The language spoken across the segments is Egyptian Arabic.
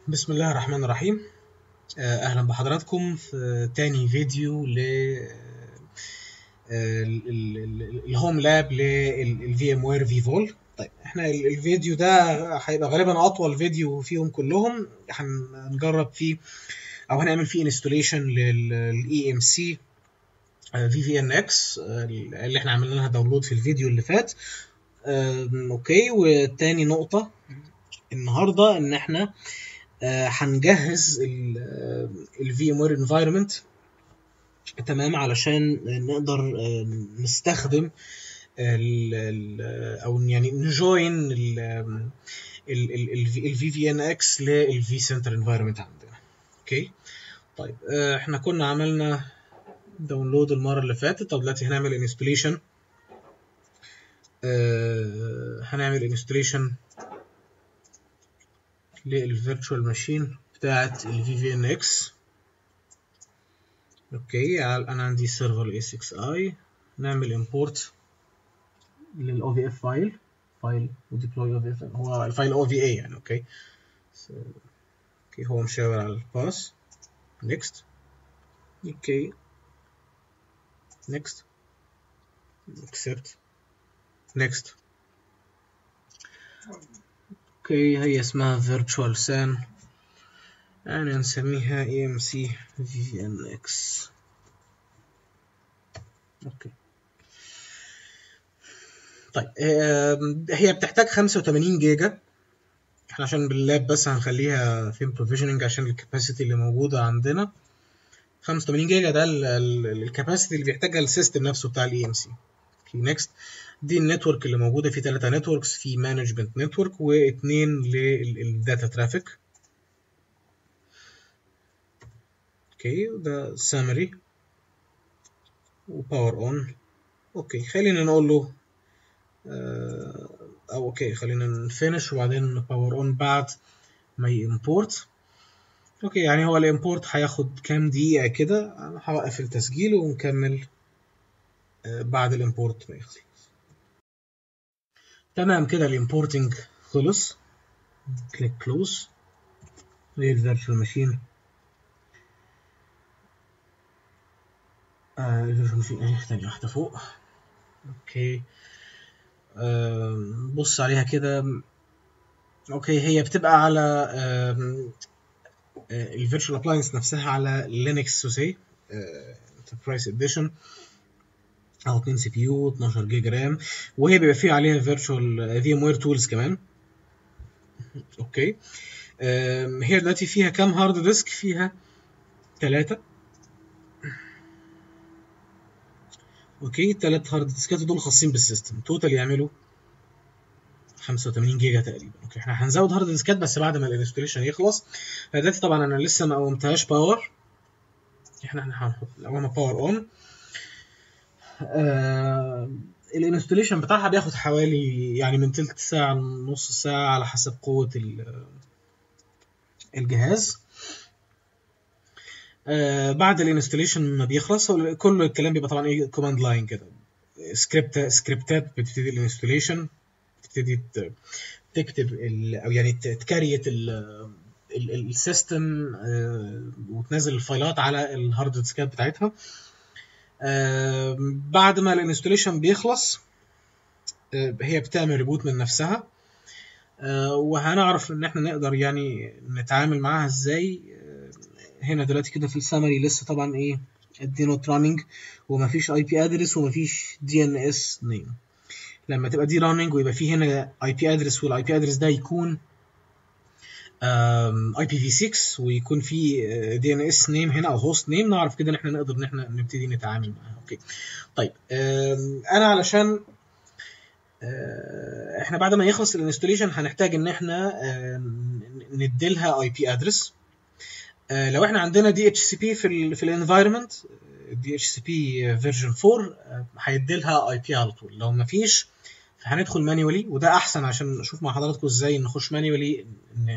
بسم الله الرحمن الرحيم آه، اهلا بحضراتكم في تاني فيديو ل آه، ال- ال- ال- الهوم لاب للفي ام وير في فول طيب احنا ال- الفيديو ده هيبقى غالبا اطول فيديو فيهم كلهم هنجرب فيه او هنعمل فيه انستوليشن للاي ام سي في في ان اكس اللي احنا عملنا لها داونلود في الفيديو اللي فات آم، اوكي وتاني نقطة النهارده ان احنا آه، هنجهز الفي ام وير انفايرمنت تمام علشان نقدر آه، نستخدم ال ال او يعني نجوين الفي في ان اكس للفي سنتر انفايرمنت عندنا اوكي طيب آه، احنا كنا عملنا داونلود المره اللي فاتت طب دلوقتي هنعمل انستليشن هنعمل انستليشن للفيرتشوال ماشين بتاعت الفي في ان اكس اوكي عال- انا عندي سيرفر اي 6 اي نعمل امبورت للاو في اف فايل فايل وديبلوي او في اف هو الفايل او في اي يعني اوكي So, اوكي هو مشاور على الباس نيكست اوكي نيكست اكسبت نيكست اوكي هي اسمها فيرتشوال سان يعني نسميها اي ام سي في ان اكس اوكي طيب آم، هي بتحتاج 85 جيجا احنا عشان باللاب بس هنخليها فين بروفيشننج عشان الكاباسيتي اللي موجوده عندنا 85 جيجا ده الكاباسيتي اللي بيحتاجها السيستم نفسه بتاع الاي ام سي اوكي نيكست دي النتورك اللي موجوده في ثلاثه نتوركس في مانجمنت نتورك واثنين للداتا ترافيك اوكي ده سامري وباور اون اوكي خلينا نقول له آه، او اوكي خلينا نفنش وبعدين باور اون بعد ما يمبورت اوكي يعني هو الامبورت هياخد كام دقيقة كده انا هوقف التسجيل ونكمل آه، بعد الامبورت ما يخلص تمام كده الامبورتنج خلص كليك كلوز للفيرتشوال ماشين الفيرتشوال ماشين اهي ثانية واحدة فوق اوكي آم، بص عليها كده اوكي هي بتبقى على الفيرتشوال ابلاينس نفسها على لينكس سوسي انتربرايز اديشن او 2 سي بي يو 12 جيجا رام وهي بيبقى فيها عليها فيرتشوال في ام وير تولز كمان اوكي آم، هي دلوقتي فيها كام هارد ديسك فيها ثلاثة اوكي الثلاث هارد ديسكات دول خاصين بالسيستم توتال يعملوا 85 جيجا تقريبا اوكي احنا هنزود هارد ديسكات بس بعد ما الانستوليشن يخلص فدلوقتي طبعا انا لسه ما قومتهاش باور احنا احنا هنحط الاول باور اون آه الانستوليشن بتاعها بياخد حوالي يعني من تلت ساعة لنص ساعة على حسب قوة ال- الجهاز آه بعد الانستوليشن ما بيخلص هو كل الكلام بيبقى طبعا ايه كوماند لاين كده سكريبت سكريبتات بتبتدي الانستوليشن تبتدي ت- تكتب ال او يعني ت- تكريت ال ال- ال- السيستم آه، وتنزل الفايلات على الهارد ديسكات بتاعتها آه، بعد ما الانستوليشن بيخلص آه، هي بتعمل ريبوت من نفسها آه، وهنعرف ان احنا نقدر يعني نتعامل معاها ازاي آه، هنا دلوقتي كده في السمري لسه طبعا ايه الدي نوت راننج ومفيش اي بي ادرس ومفيش دي ان اس نيم لما تبقى دي راننج ويبقى في هنا اي بي ادرس والاي بي ادرس ده يكون اي بي في 6 ويكون في دي ان اس نيم هنا او هوست نيم نعرف كده ان احنا نقدر ان احنا نبتدي نتعامل معاها اوكي طيب آم، انا علشان آه، احنا بعد ما يخلص الانستوليشن هنحتاج ان احنا آم، نديلها اي بي ادرس لو احنا عندنا دي اتش سي بي في ال في الانفايرمنت دي اتش سي بي فيرجن 4 آه، هيديلها اي بي على طول لو ما فيش هندخل مانيولي وده احسن عشان نشوف مع حضراتكم ازاي نخش مانيولي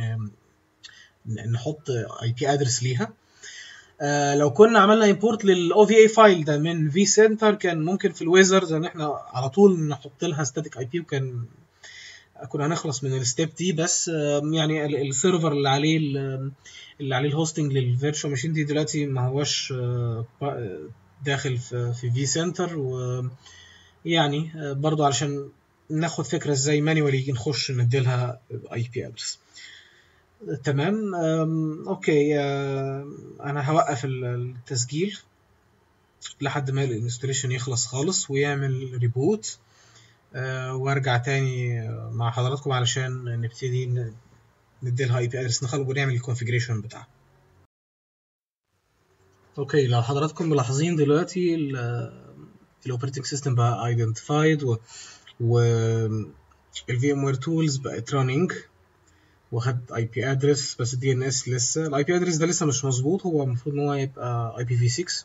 نحط اي بي ادرس ليها آه لو كنا عملنا امبورت للاو في اي فايل ده من في سنتر كان ممكن في الويزرز ان احنا على طول نحط لها ستاتيك اي بي وكان كنا هنخلص من الستيب دي بس آم، يعني ال- السيرفر اللي عليه ال- اللي عليه الهوستنج للفيرتشوال ماشين دي دلوقتي ما هوش آه، با- داخل في في في سنتر ويعني آه، برضو علشان ناخد فكره ازاي مانيوالي نخش نديلها اي بي ادرس تمام آم، اوكي آم، انا هوقف ال- التسجيل لحد ما الانستليشن يخلص خالص ويعمل ريبوت آه، وارجع تاني آه، مع حضراتكم علشان نبتدي ن- نديلها اي بي ادرس نخلص ونعمل الكونفيجريشن بتاعها اوكي لو حضراتكم ملاحظين دلوقتي الاوبريتنج سيستم بقى ايدنتيفايد و, و الفي ام وير تولز بقت راننج وخد اي بي ادرس بس الدي ان اس لسه الاي بي ادرس ده لسه مش مظبوط هو المفروض ان هو يبقى اي بي في 6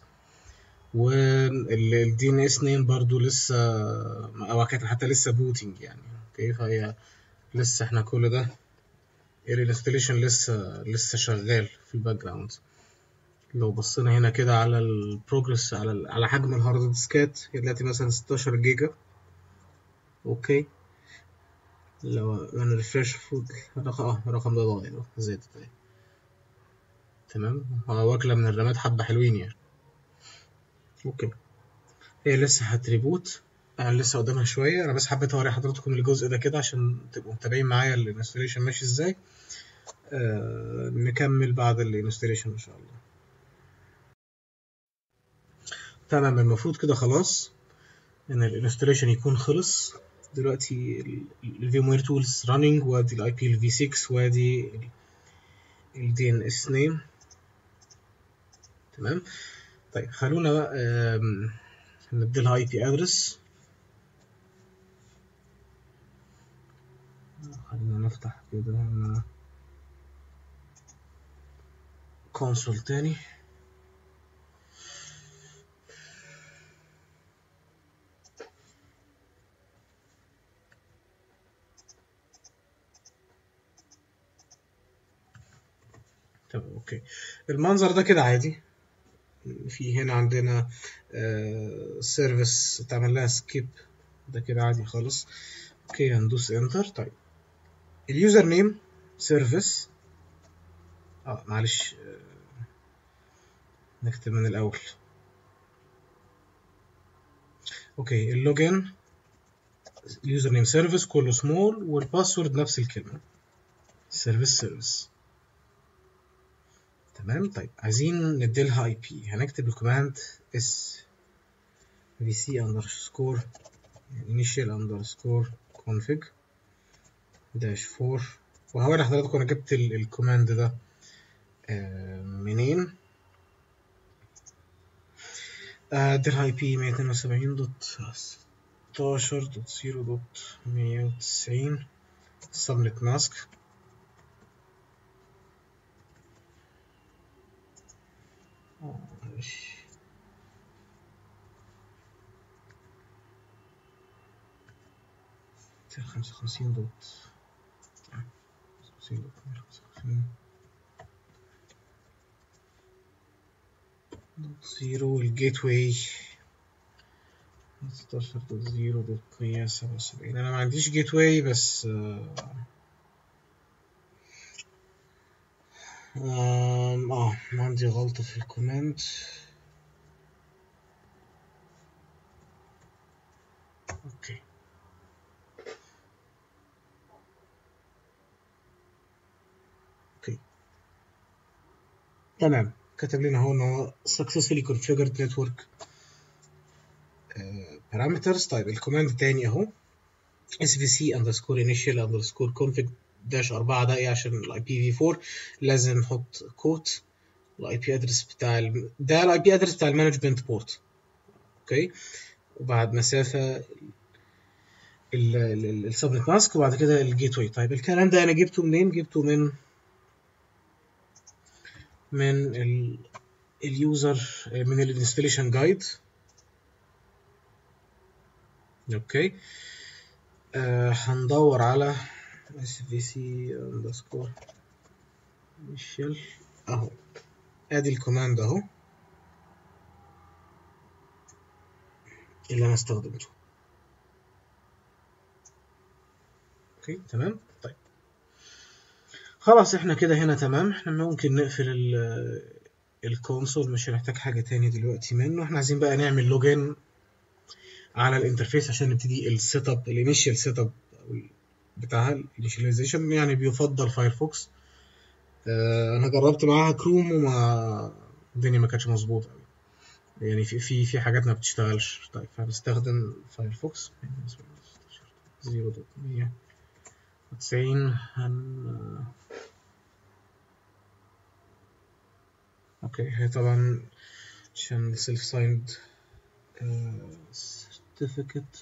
والدي ان اس نيم برضو لسه او كانت حتى لسه بوتنج يعني اوكي فهي لسه احنا كل ده الانستليشن لسه لسه شغال في الباك جراوند لو بصينا هنا كده على البروجرس على ال- على حجم الهارد ديسكات هي دلوقتي مثلا 16 جيجا اوكي لو انا ريفرش فود الرقم اه الرقم ده اتغير أهو، زادت اهي تمام هو واكلة من الرامات حبة حلوين يعني اوكي هي لسه هتريبوت انا لسه قدامها شوية انا بس حبيت اوري حضراتكم الجزء ده كده عشان تبقوا متابعين معايا الانستليشن ماشي ازاي آه نكمل بعد الانستليشن ان شاء الله تمام المفروض كده خلاص ان الانستليشن يكون خلص دلوقتي الفي ام وير تولز راننج وادي الاي بي الفي 6 وادي الدي ان اس نيم تمام طيب خلونا بقى آم، نديلها اي بي ادرس خلينا نفتح كده كونسول تاني تمام اوكي المنظر ده كده عادي في هنا عندنا سيرفيس اتعمل لها سكيب ده كده عادي خالص اوكي هندوس انتر طيب اليوزر نيم سيرفيس اه معلش آه، نكتب من الاول اوكي اللوجن اليوزر نيم سيرفيس كله سمول والباسورد نفس الكلمه سيرفيس سيرفيس تمام طيب عايزين نديلها اي بي هنكتب الكوماند اس في سي اندرسكور initial underscore config dash 4 وهوري لحضراتكم انا جبت ال- الكوماند ده آه، منين اديلها اي بي 172 دوت 16 دوت 0 دوت 190 subnet mask آه، ماشي. خمسة وخمسين دوت خمسين دوت خمسة وخمسين دوت زيرو الجيت واي ستاشر دوت زيرو دوت مية سبعة وسبعين أنا ما عنديش جيت واي بس آه آم، آه عندي غلطة في الكومنت أوكي أوكي تمام كتب لنا هو إن هو successfully configured network آه، parameters طيب الكوماند تاني أهو svc underscore initial underscore config داش 4 ده ايه عشان الاي بي في 4 لازم نحط كوت الاي بي ادرس بتاع ال... ده الاي بي ادرس بتاع المانجمنت بورت اوكي وبعد مسافه السبنت ماسك وبعد كده الجيت واي طيب الكلام ده انا جبته منين جبته من من ال اليوزر من الانستليشن جايد اوكي آه هندور على svc underscore initial اهو ادي الكوماند اهو اللي انا استخدمته اوكي تمام طيب خلاص احنا كده هنا تمام احنا ممكن نقفل ال الكونسول مش هنحتاج حاجة تاني دلوقتي منه احنا عايزين بقى نعمل لوجين على الانترفيس عشان نبتدي السيت اب الانيشال سيت اب بتاع الانيشاليزيشن يعني بيفضل فايرفوكس اه انا جربت معاها كروم وما الدنيا ما كانتش مظبوطه يعني في في في حاجات ما بتشتغلش طيب فهنستخدم فايرفوكس 0.190 هن اوكي هي طبعا عشان سيلف سايند certificate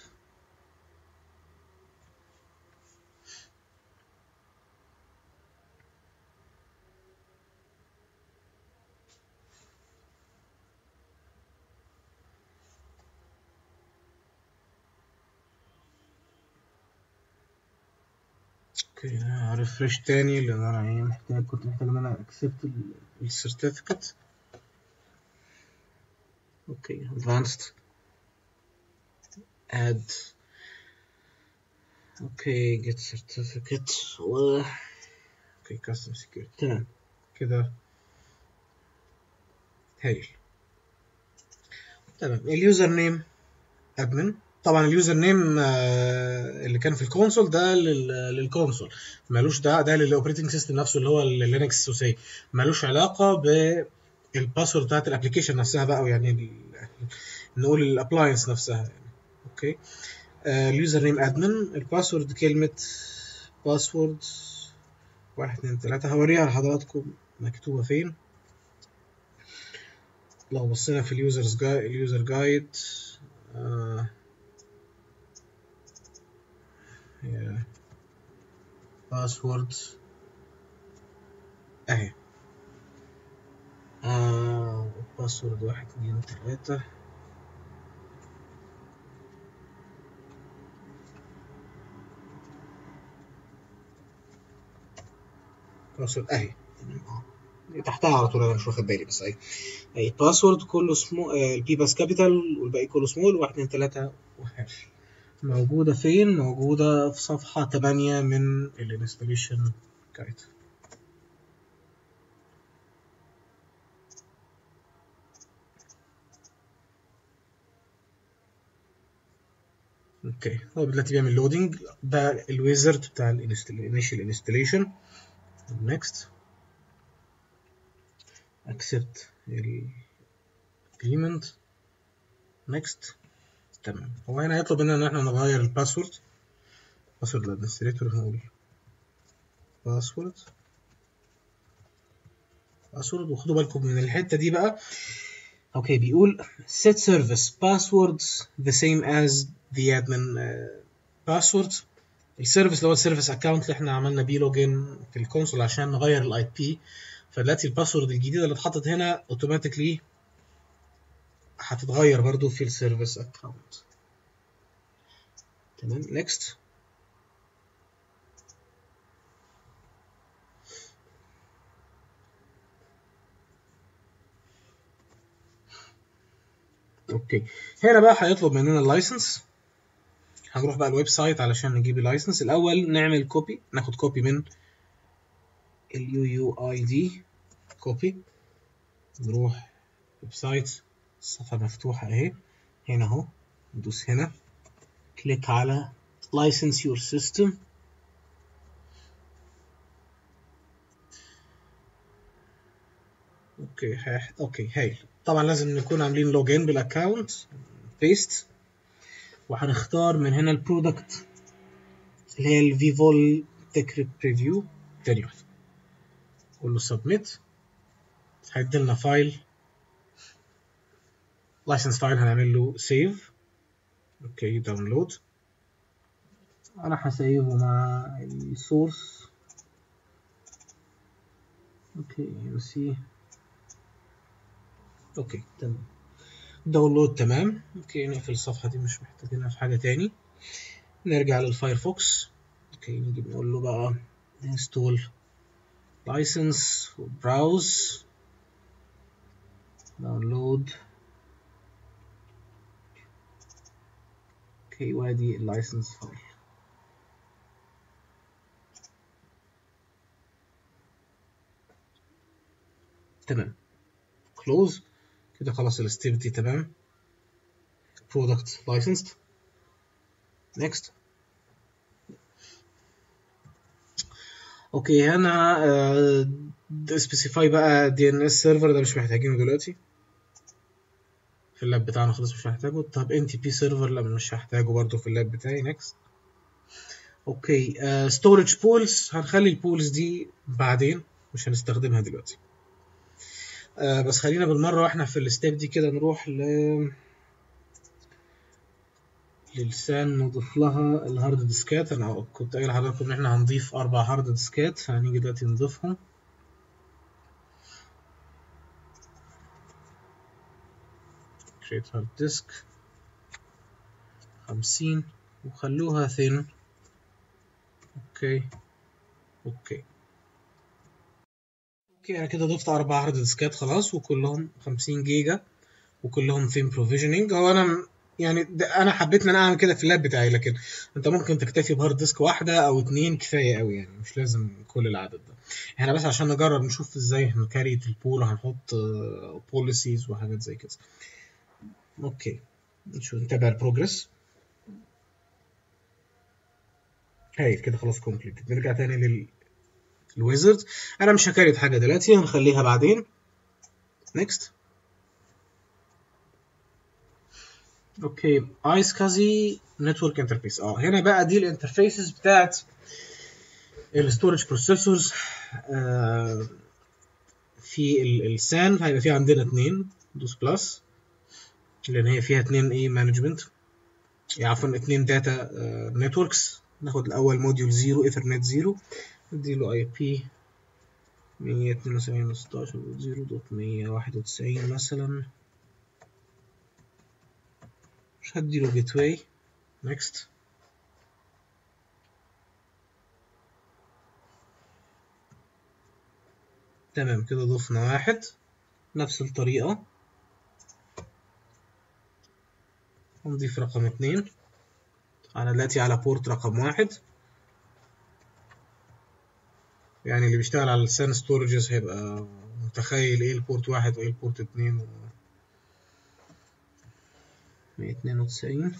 اوكي ريفرش تاني لان انا ايه محتاج كنت محتاج ان انا اكسبت السيرتيفيكت اوكي advanced add اوكي get certificate و اوكي custom security تمام كده هايل تمام اليوزر نيم ادمن طبعا اليوزر نيم اللي كان في الكونسول ده للكونسول مالوش ده ده للاوبريتنج سيستم نفسه اللي هو اللينكس سوسي مالوش علاقه بالباسورد بتاعت الابلكيشن نفسها بقى يعني نقول الابلاينس نفسها يعني اوكي اليوزر نيم ادمن الباسورد كلمه باسورد واحد اتنين تلاته هوريها لحضراتكم مكتوبه فين لو بصينا في اليوزرز جايد اليوزر جايد آه باسورد اهي آه باسورد واحد اتنين تلاتة باسورد اهي تحتها على طول انا مش واخد بالي بس اهي اهي باسورد كله سمول البي باس كابيتال والباقي كله سمول واحد اتنين تلاتة وهاش موجودة فين؟ موجودة في صفحة 8 من الانستليشن جايد اوكي هو دلوقتي بيعمل لودنج ده الويزرد بتاع الانيشال انستليشن نيكست accept agreement next تمام هو هنا هيطلب مننا ان احنا نغير الباسورد باسورد الادمنستريتور هنقول باسورد باسورد وخدوا بالكم من الحته دي بقى اوكي بيقول set service passwords the same as the admin uh, password السيرفيس اللي هو السيرفيس اكونت اللي احنا عملنا بيه لوجن في الكونسول عشان نغير الاي بي فدلوقتي الباسورد الجديده اللي اتحطت هنا اوتوماتيكلي هتتغير برضو في السيرفيس اكونت تمام نيكست اوكي هنا بقى هيطلب مننا اللايسنس هنروح بقى الويب سايت علشان نجيب اللايسنس الاول نعمل كوبي ناخد كوبي من اليو يو اي دي كوبي نروح ويب سايت الصفحة مفتوحة اهي هنا اهو ندوس هنا كليك على license your system اوكي هاي. اوكي هايل طبعا لازم نكون عاملين لوجين بالاكونت بيست وهنختار من هنا البرودكت اللي هي الفيفول تك بريفيو تاني واحدة قول له سبميت هيديلنا فايل لايسنس فايل هنعمل له سيف اوكي داونلود انا هسيبه مع السورس اوكي ام سي اوكي تمام داونلود تمام اوكي نقفل الصفحه دي مش محتاجينها في حاجه تاني نرجع للفايرفوكس اوكي نيجي نقول له بقى انستول لايسنس وبراوز داونلود اوكي وادي اللايسنس فايل تمام كلوز كده خلاص الستيب دي تمام برودكت licensed next اوكي هنا سبيسيفاي بقى دي ان اس سيرفر ده مش محتاجينه دلوقتي في اللاب بتاعنا خلاص مش هحتاجه طب ان تي بي سيرفر لا مش هحتاجه برضو في اللاب بتاعي نيكست اوكي ستورج بولز هنخلي البولز دي بعدين مش هنستخدمها دلوقتي uh, بس خلينا بالمره واحنا في الستيب دي كده نروح ل للسان نضيف لها الهارد ديسكات انا كنت قايل لحضراتكم ان احنا هنضيف اربع هارد ديسكات فهنيجي دلوقتي نضيفهم create hard disk خمسين وخلوها ثين اوكي اوكي اوكي انا كده ضفت اربع هارد ديسكات خلاص وكلهم خمسين جيجا وكلهم ثين بروفيجننج هو انا يعني انا حبيت ان انا اعمل كده في اللاب بتاعي لكن انت ممكن تكتفي بهارد ديسك واحده او اتنين كفايه قوي يعني مش لازم كل العدد ده احنا بس عشان نجرب نشوف ازاي هنكريت البول وهنحط بوليسيز وحاجات زي كده اوكي نشوف نتابع البروجرس هايل كده خلاص كومبليت نرجع تاني لل الويزرد انا مش هكريت حاجه دلوقتي هنخليها بعدين نيكست اوكي ايس كازي نتورك انترفيس اه هنا بقى دي الانترفيسز بتاعت الستورج بروسيسورز آه في السان هيبقى في عندنا اتنين دوس بلس لان هي فيها اتنين ايه مانجمنت عفوا اتنين داتا نتوركس ناخد الاول موديول 0 ايثرنت 0 نديله اي بي 192.16.0.191 مثلا مش هديله جيت واي نيكست تمام كده ضفنا واحد نفس الطريقة نضيف رقم اتنين أنا دلوقتي على بورت رقم واحد يعني اللي بيشتغل على السان ستورجز هيبقى متخيل ايه البورت واحد وايه البورت اتنين و... 192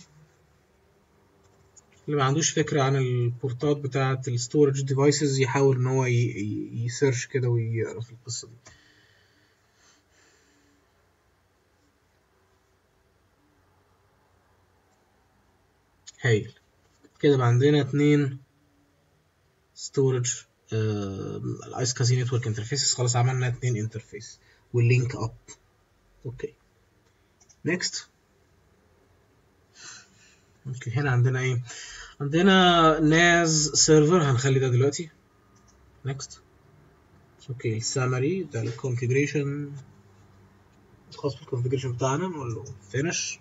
اللي ما عندوش فكرة عن البورتات بتاعة الستورج ديفايسز يحاول ان هو يسيرش كده ويقرا في القصة دي هايل كده بقى عندنا اتنين ستورج الايس كازي نتورك انترفيسز خلاص عملنا اتنين انترفيس واللينك اب اوكي نيكست اوكي هنا عندنا ايه عندنا ناز سيرفر هنخلي ده دلوقتي نيكست اوكي السامري ده الكونفيجريشن الخاص بالكونفيجريشن بتاعنا نقول له فينش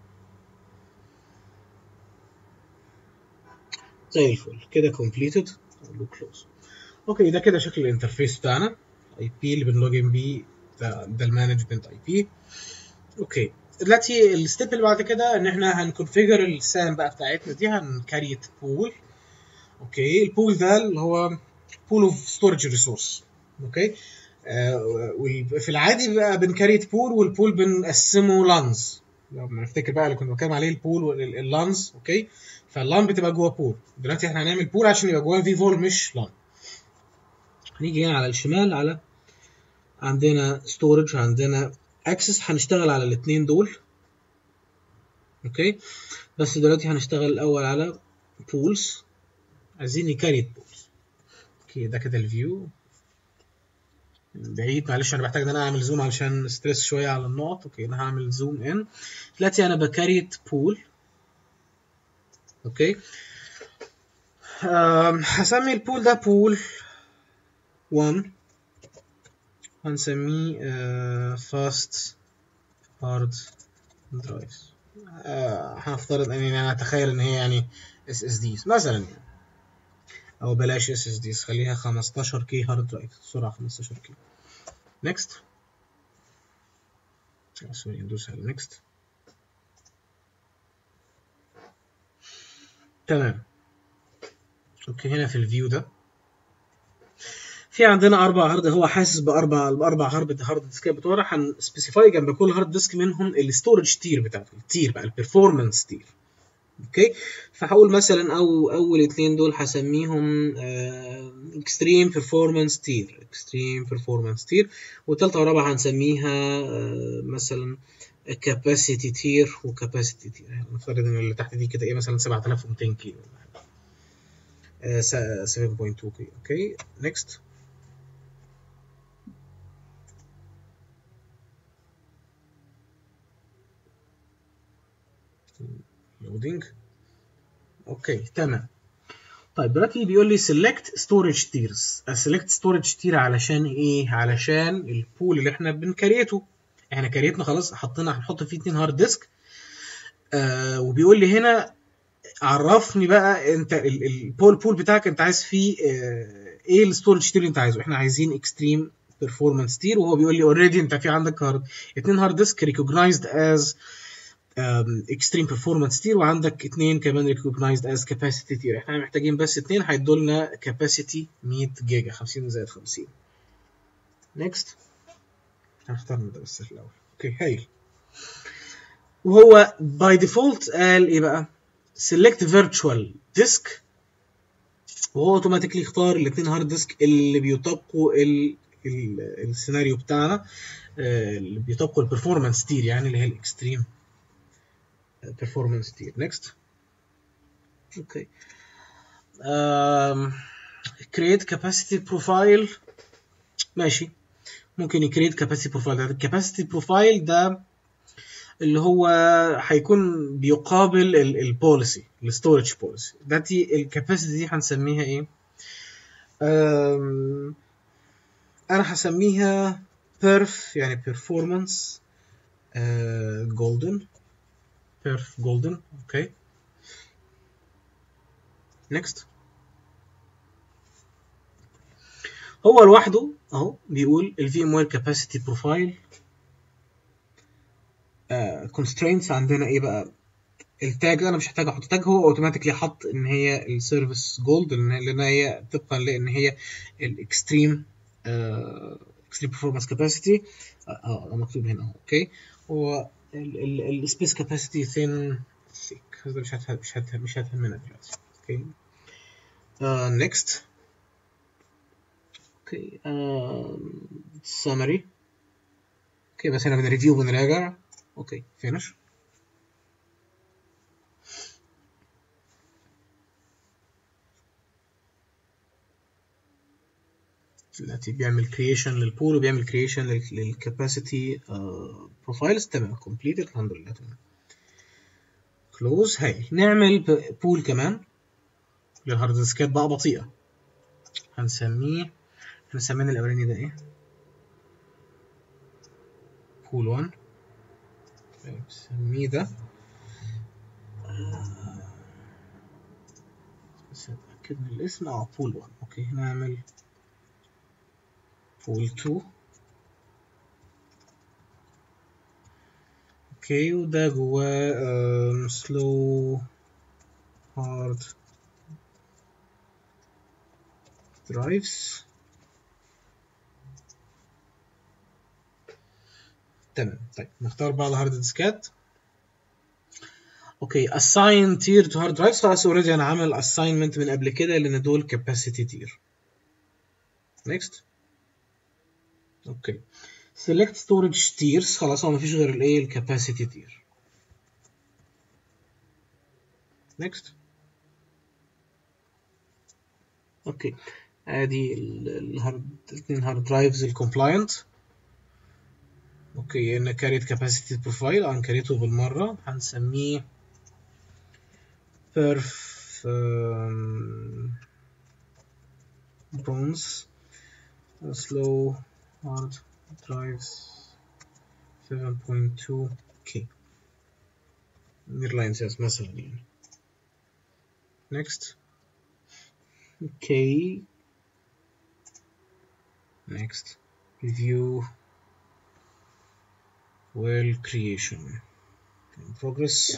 زي الفل كده كومبليتد نقول له كلوز اوكي ده كده شكل الانترفيس بتاعنا اي بي اللي بنلوجن بيه ده, ده المانجمنت اي بي اوكي دلوقتي الستيب اللي بعد كده ان احنا هنكونفيجر السام بقى بتاعتنا دي هنكريت بول اوكي البول ده اللي هو بول اوف ستورج ريسورس اوكي آه في العادي بقى بنكريت بول والبول بنقسمه لانز لو نفتكر بقى اللي كنا بنتكلم عليه البول واللانز اوكي فاللان بتبقى جوه بول دلوقتي احنا هنعمل بول عشان يبقى جوه في فول مش لان هنيجي هنا على الشمال على عندنا ستورج عندنا اكسس هنشتغل على الاثنين دول اوكي بس دلوقتي هنشتغل الاول على بولز عايزين نكريت بولز اوكي ده كده الفيو بعيد معلش انا بحتاج ان انا اعمل زوم علشان ستريس شويه على النقط اوكي انا هعمل زوم ان دلوقتي انا بكريت بول اوكي هسمي البول ده بول 1 هنسميه فاست هارد درايفز هنفترض ان انا اتخيل ان هي يعني اس اس ديز مثلا يعني او بلاش اس اس ديز خليها 15 كي هارد درايف سرعه 15 كي نيكست سوري ندوس على نيكست تمام اوكي هنا في الفيو ده في عندنا اربع هارد هو حاسس باربع باربع هارد هارد ديسكات بتوعنا هنسبيسيفاي جنب كل هارد ديسك منهم الستورج تير بتاعته التير بقى البرفورمانس تير اوكي فهقول مثلا او اول اتنين دول هسميهم اكستريم بيرفورمانس تير اكستريم بيرفورمانس تير والتالتة والرابعة هنسميها آه، مثلا كاباسيتي تير وكاباسيتي تير يعني نفترض ان اللي تحت دي كده ايه مثلا 7200 كيلو ولا حاجة. آه، س- 7.2 كيلو اوكي نيكست لودينج اوكي تمام طيب دلوقتي بيقول لي select storage tiers select storage tier علشان ايه علشان البول اللي احنا بنكريته احنا كريتنا خلاص حطينا هنحط فيه اتنين هارد ديسك آه وبيقول لي هنا عرفني بقى انت ال- البول بول بتاعك انت عايز فيه آه ايه الستورج تير اللي انت عايزه احنا عايزين اكستريم بيرفورمانس تير وهو بيقول لي اوريدي انت في عندك هارد اتنين هارد ديسك recognized as اكستريم بيرفورمانس تير وعندك اثنين كمان ريكوجنايزد از كاباسيتي تير احنا محتاجين بس اثنين هيدوا لنا كاباسيتي 100 جيجا 50 زائد 50 نيكست هنختار من ده بس الاول اوكي هايل وهو باي ديفولت قال ايه بقى سيلكت فيرتشوال ديسك وهو اوتوماتيكلي اختار الاثنين هارد ديسك اللي بيطابقوا ال ال السيناريو بتاعنا آه، اللي بيطابقوا البرفورمانس تير يعني اللي هي الاكستريم performance tier next okay um, create capacity profile ماشي ممكن يكريت capacity profile ده capacity profile ده اللي هو هيكون بيقابل البوليسي الستورج بوليسي دلوقتي الكاباسيتي دي هنسميها ايه um, انا هسميها perf يعني performance uh, golden perf golden اوكي next هو لوحده اهو بيقول ال VMware capacity profile آه constraints عندنا ايه بقى التاج انا مش محتاج احط تاج هو اوتوماتيكلي حط ان هي السيرفيس جولد لان هي طبقا لان هي الاكستريم اكستريم performance capacity اه آه، مكتوب هنا اهو اوكي هو السبيس كاباسيتي ثين ثيك هذا مش هتهم مش هتهم مش هتهمنا دلوقتي اوكي نيكست اوكي سمري اوكي بس هنا بنريفيو بنراجع اوكي فينش دلوقتي بيعمل كرييشن للبول وبيعمل كرييشن للكاباسيتي بروفايلز تمام كومبليتد الحمد لله تمام كلوز هاي نعمل بول كمان للهارد ديسكات بقى بطيئة هنسميه هنسمينا الأولاني ده إيه؟ بول 1 نسميه ده آه، بس أتأكد من الاسم اه بول 1 أوكي نعمل بول 2 اوكي وده جواه سلو هارد درايفز تمام طيب نختار بقى الهارد ديسكات اوكي assign tier to hard drives خلاص اوريدي انا عامل assignment من قبل كده لان دول capacity tier next اوكي select storage tiers خلاص هو مفيش غير الايه الكاباسيتي تير next اوكي ادي ال- الهارد الاثنين هارد درايفز الكومبلاينت اوكي ان كاريت كاباسيتي بروفايل هنكريته بالمره هنسميه perf um, bronze slow hard drives 7.2 k nearline says مثلا يعني next okay next review well creation in progress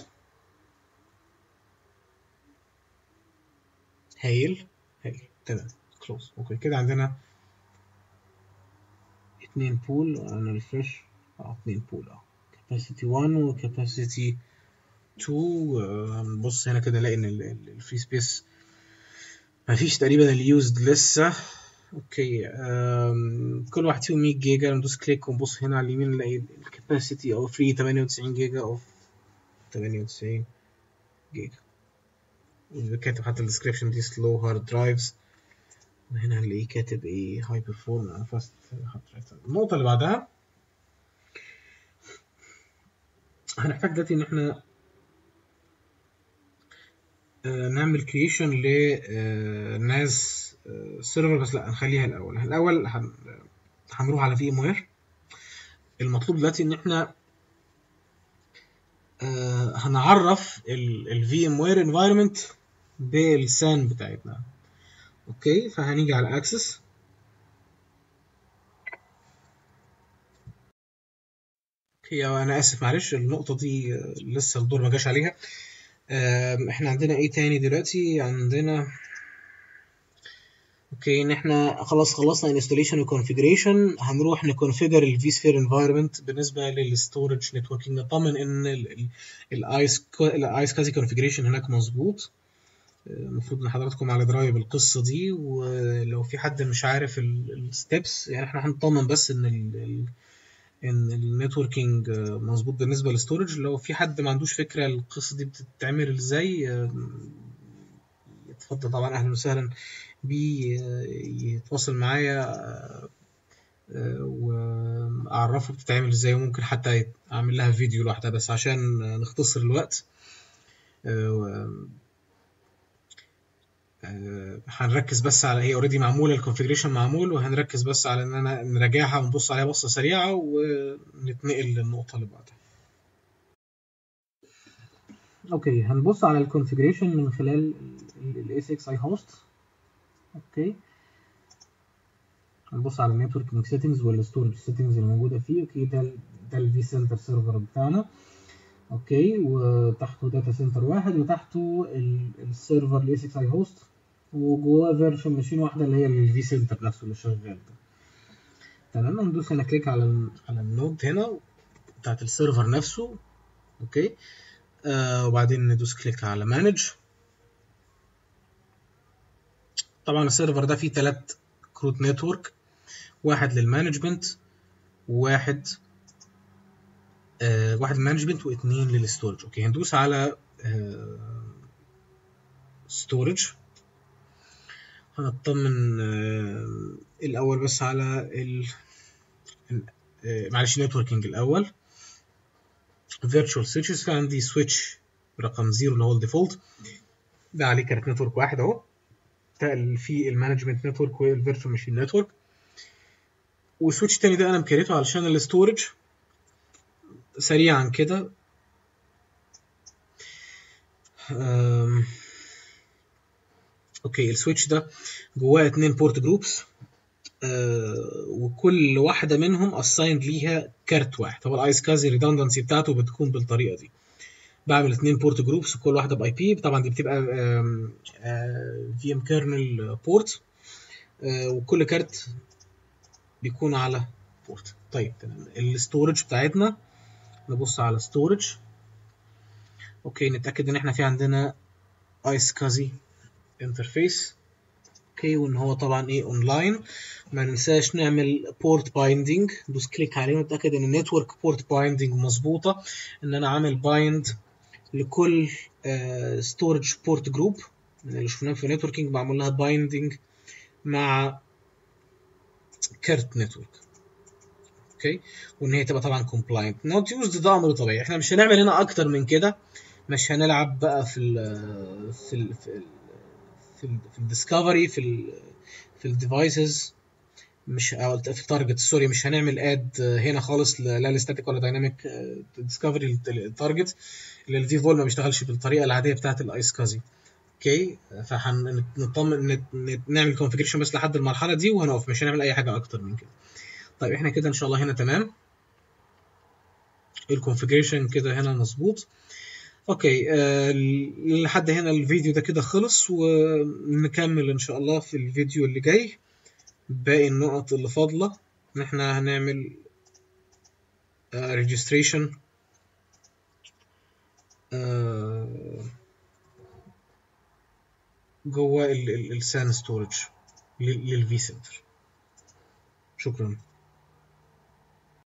هايل هايل تمام close اوكي كده عندنا اتنين بول انا ريفرش اه اتنين بول اه كاباسيتي 1 وكاباسيتي 2 نبص هنا كده نلاقي ان الفري سبيس مفيش تقريبا اليوزد لسه اوكي أم، كل واحد فيهم 100 جيجا ندوس كليك ونبص هنا على اليمين نلاقي الكاباسيتي او فري 98 جيجا او 98 جيجا كاتب حتى الديسكريبشن دي سلو هارد درايفز هنا هنلاقيه كاتب ايه هاي بيرفورم فاست النقطة اللي بعدها هنحتاج دلوقتي ان احنا آه، نعمل كرييشن لناس سيرفر بس لا هنخليها الاول الاول هن- هنروح على في ام وير المطلوب دلوقتي ان احنا آه، هنعرف الفي ام وير انفايرمنت بالسان بتاعتنا اوكي فهنيجي على اكسس اوكي انا اسف معلش النقطه دي آه، لسه الدور ما جاش عليها آم، احنا عندنا ايه تاني دلوقتي عندنا اوكي ان احنا خلاص خلصنا انستوليشن وكونفيجريشن هنروح نكونفيجر الفي سفير انفايرمنت بالنسبه للستورج نتوركينج نطمن ان الايس الايس كازي كونفيجريشن هناك مظبوط آه، المفروض ان حضراتكم على درايه بالقصه دي ولو في حد مش عارف الستبس يعني احنا هنطمن بس ان ال ال ان النتوركينج آه، مظبوط بالنسبه للستورج لو في حد ما عندوش فكره القصه دي بتتعمل ازاي آه، يتفضل طبعا اهلا وسهلا بيه آه، يتواصل معايا آه، آه، واعرفه بتتعمل ازاي وممكن حتى اعمل لها فيديو لوحدها بس عشان آه، نختصر الوقت آه، و- آه، هنركز بس على هي اوريدي معموله الكونفيجريشن معمول وهنركز بس على ان انا نراجعها ونبص عليها بصه سريعه ونتنقل للنقطه اللي بعدها اوكي هنبص على الكونفيجريشن من خلال ال ASXi host اوكي هنبص على النتوركينج سيتنجز والستورج سيتنجز اللي موجوده فيه اوكي ده ال ده الفي سنتر سيرفر بتاعنا اوكي وتحته داتا سنتر واحد وتحته ال- السيرفر الاي 6 اي هوست وجواه فيرشن ماشين واحده اللي هي الفي سنتر نفسه اللي شغال ده تمام هندوس هنا كليك على ال- على النود هنا بتاعت السيرفر نفسه اوكي آه وبعدين ندوس كليك على مانج طبعا السيرفر ده فيه ثلاث كروت نتورك واحد للمانجمنت وواحد آه واحد للمانجمنت واثنين للستورج اوكي هندوس على ستورج هنطمن آه الاول بس على ال آه معلش نتوركينج الاول فيرتشوال سويتشز فعندي سويتش رقم زيرو اللي هو الديفولت ده عليه كانت نتورك واحد اهو ده في المانجمنت نتورك والفيرتشوال ماشين نتورك والسويتش التاني ده انا مكريته علشان الاستورج سريعا كده أم، اوكي السويتش ده جواه اتنين بورت جروبس وكل واحده منهم اسايند ليها كارت واحد هو الايس كازي ريدندنسي بتاعته بتكون بالطريقه دي بعمل اتنين بورت جروبس كل واحده باي بي طبعا دي بتبقى في ام كيرنل بورت وكل كارت بيكون على بورت طيب تمام الستورج بتاعتنا نبص على ستورج اوكي نتاكد ان احنا في عندنا ايس كازي انترفيس اوكي وان هو طبعا ايه اونلاين ما ننساش نعمل بورت بايندينج دوس كليك عليه ونتاكد ان النتورك بورت بايندينج مظبوطه ان انا عامل بايند لكل ستورج بورت جروب من اللي شفناه في نتوركينج معمول لها بايندينج مع كارت نتورك اوكي وان هي تبقى طبعا كومبلاينت نوت يوزد ده امر طبيعي احنا مش هنعمل هنا اكتر من كده مش هنلعب بقى في ال في ال في ال في ال في الديسكفري في ال في الديفايسز مش أو في التارجت سوري مش هنعمل اد هنا خالص لا الستاتيك ولا دايناميك ديسكفري التارجت اللي الفي فول ما بيشتغلش بالطريقه العاديه بتاعت الايس كازي اوكي فهنطمن نعمل كونفيجريشن بس لحد المرحله دي وهنقف مش هنعمل اي حاجه اكتر من كده طيب احنا كده ان شاء الله هنا تمام الكونفيجريشن كده هنا مظبوط اوكي آه لحد هنا الفيديو ده كده خلص ونكمل ان شاء الله في الفيديو اللي جاي باقي النقط اللي فاضله ان احنا هنعمل ريجستريشن جوه السان ستورج للفي سنتر شكرا